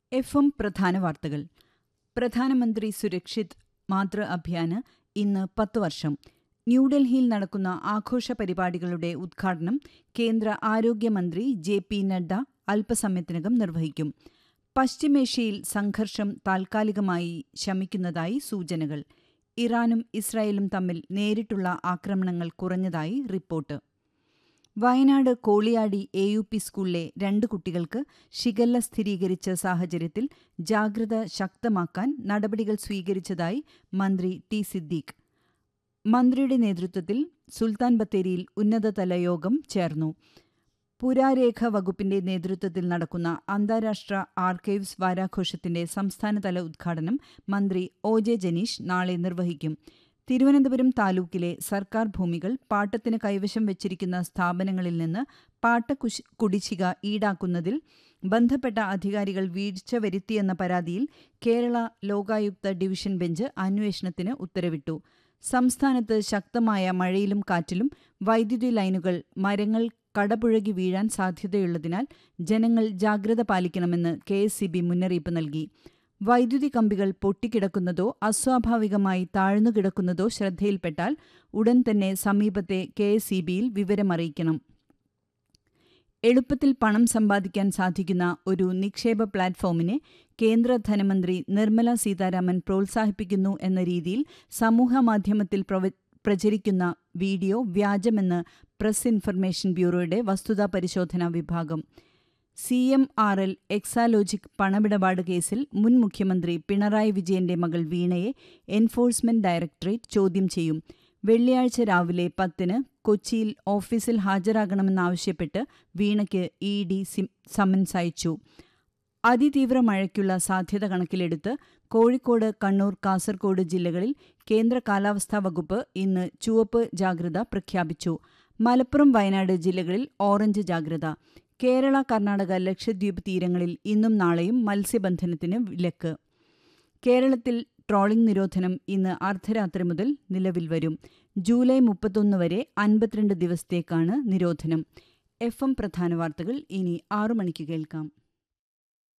F M പ്രധാന വാർത്തകൾ പ്രധാനമന്ത്രി സുരക്ഷിത് മാതൃ അഭിയാന് ഇന്ന് പത്ത് വർഷം ന്യൂഡൽഹിയിൽ നടക്കുന്ന ആഘോഷ പരിപാടികളുടെ ഉദ്ഘാടനം കേന്ദ്ര ആരോഗ്യമന്ത്രി ജെ പി നഡ്ഡ അല്പസമയത്തിനകം നിർവഹിക്കും പശ്ചിമേഷ്യയിൽ സംഘർഷം താൽക്കാലികമായി ശമിക്കുന്നതായി സൂചനകൾ ഇറാനും ഇസ്രായേലും തമ്മിൽ നേരിട്ടുള്ള ആക്രമണങ്ങൾ കുറഞ്ഞതായി report Wayanad Koliyadi A U P സ്കൂളിലെ രണ്ട് കുട്ടികൾക്ക് ഷിഗല്ല സ്ഥിരീകരിച്ച സാഹചര്യത്തിൽ ജാഗ്രത ശക്തമാക്കാൻ നടപടികൾ സ്വീകരിച്ചതായി മന്ത്രി ടി സിദ്ദീഖ് മന്ത്രിയുടെ നേതൃത്വത്തിൽ സുൽത്താൻ ബത്തേരിയിൽ ഉന്നതതല യോഗം ചേർന്നു പുരാരേഖ വകുപ്പിന്റെ നേതൃത്വത്തിൽ നടക്കുന്ന അന്താരാഷ്ട്ര ആർക്കൈവ്സ് വാരാഘോഷത്തിന്റെ സംസ്ഥാനതല ഉദ്ഘാടനം മന്ത്രി ഒ ജെ ജനീഷ് നാളെ നിർവഹിക്കും തിരുവനന്തപുരം താലൂക്കിലെ സർക്കാർ ഭൂമികൾ പാട്ടത്തിന് കൈവശം വെച്ചിരിക്കുന്ന സ്ഥാപനങ്ങളിൽ നിന്ന് പാട്ട കുടിശ്ശിക ഈടാക്കുന്നതിൽ ബന്ധപ്പെട്ട അധികാരികൾ വീഴ്ച വരുത്തിയെന്ന പരാതിയിൽ കേരള ലോകായുക്ത ഡിവിഷൻ ബെഞ്ച് അന്വേഷണത്തിന് ഉത്തരവിട്ടു സംസ്ഥാനത്ത് ശക്തമായ മഴയിലും കാറ്റിലും വൈദ്യുതി ലൈനുകൾ മരങ്ങൾ കടപുഴകി വീഴാൻ സാധ്യതയുള്ളതിനാൽ ജനങ്ങൾ ജാഗ്രത പാലിക്കണമെന്ന് കെ മുന്നറിയിപ്പ് നൽകി വൈദ്യുതി കമ്പികൾ പൊട്ടിക്കിടക്കുന്നതോ അസ്വാഭാവികമായി താഴ്ന്നുകിടക്കുന്നതോ ശ്രദ്ധയിൽപ്പെട്ടാൽ ഉടൻ തന്നെ സമീപത്തെ കെ എസ് വിവരമറിയിക്കണം എളുപ്പത്തിൽ പണം സമ്പാദിക്കാൻ സാധിക്കുന്ന ഒരു നിക്ഷേപ പ്ലാറ്റ്ഫോമിനെ കേന്ദ്ര ധനമന്ത്രി നിർമ്മല സീതാരാമൻ പ്രോത്സാഹിപ്പിക്കുന്നു എന്ന രീതിയിൽ സമൂഹമാധ്യമത്തിൽ പ്രചരിക്കുന്ന വീഡിയോ വ്യാജമെന്ന് പ്രസ് ഇൻഫർമേഷൻ ബ്യൂറോയുടെ വസ്തുതാ പരിശോധനാ വിഭാഗം C M R L Exalogic പണമിടപാട് കേസിൽ മുൻ മുഖ്യമന്ത്രി പിണറായി വിജയന്റെ മകൾ വീണയെ എൻഫോഴ്സ്മെന്റ് ഡയറക്ടറേറ്റ് ചോദ്യം ചെയ്യും വെള്ളിയാഴ്ച രാവിലെ പത്തിന് കൊച്ചിയിൽ ഓഫീസിൽ ഹാജരാകണമെന്നാവശ്യപ്പെട്ട് വീണയ്ക്ക് ഇ ഡി സമൻസ് അയച്ചു അതിതീവ്ര മഴയ്ക്കുള്ള സാധ്യത കണക്കിലെടുത്ത് കോഴിക്കോട് കണ്ണൂർ കാസർഗോഡ് ജില്ലകളിൽ കേന്ദ്ര കാലാവസ്ഥാ വകുപ്പ് ഇന്ന് ചുവപ്പ് ജാഗ്രത പ്രഖ്യാപിച്ചു മലപ്പുറം വയനാട് ജില്ലകളിൽ ഓറഞ്ച് ജാഗ്രത കേരള കർണാടക ലക്ഷദ്വീപ് തീരങ്ങളിൽ ഇന്നും നാളെയും മത്സ്യബന്ധനത്തിന് വിലക്ക് കേരളത്തിൽ ട്രോളിംഗ് നിരോധനം ഇന്ന് അർദ്ധരാത്രി മുതൽ നിലവിൽ വരും ജൂലൈ മുപ്പത്തൊന്ന് വരെ അൻപത്തിരണ്ട് ദിവസത്തേക്കാണ് നിരോധനം എഫ് എം പ്രധാന വാർത്തകൾ ഇനി ആറു മണിക്ക് കേൾക്കാം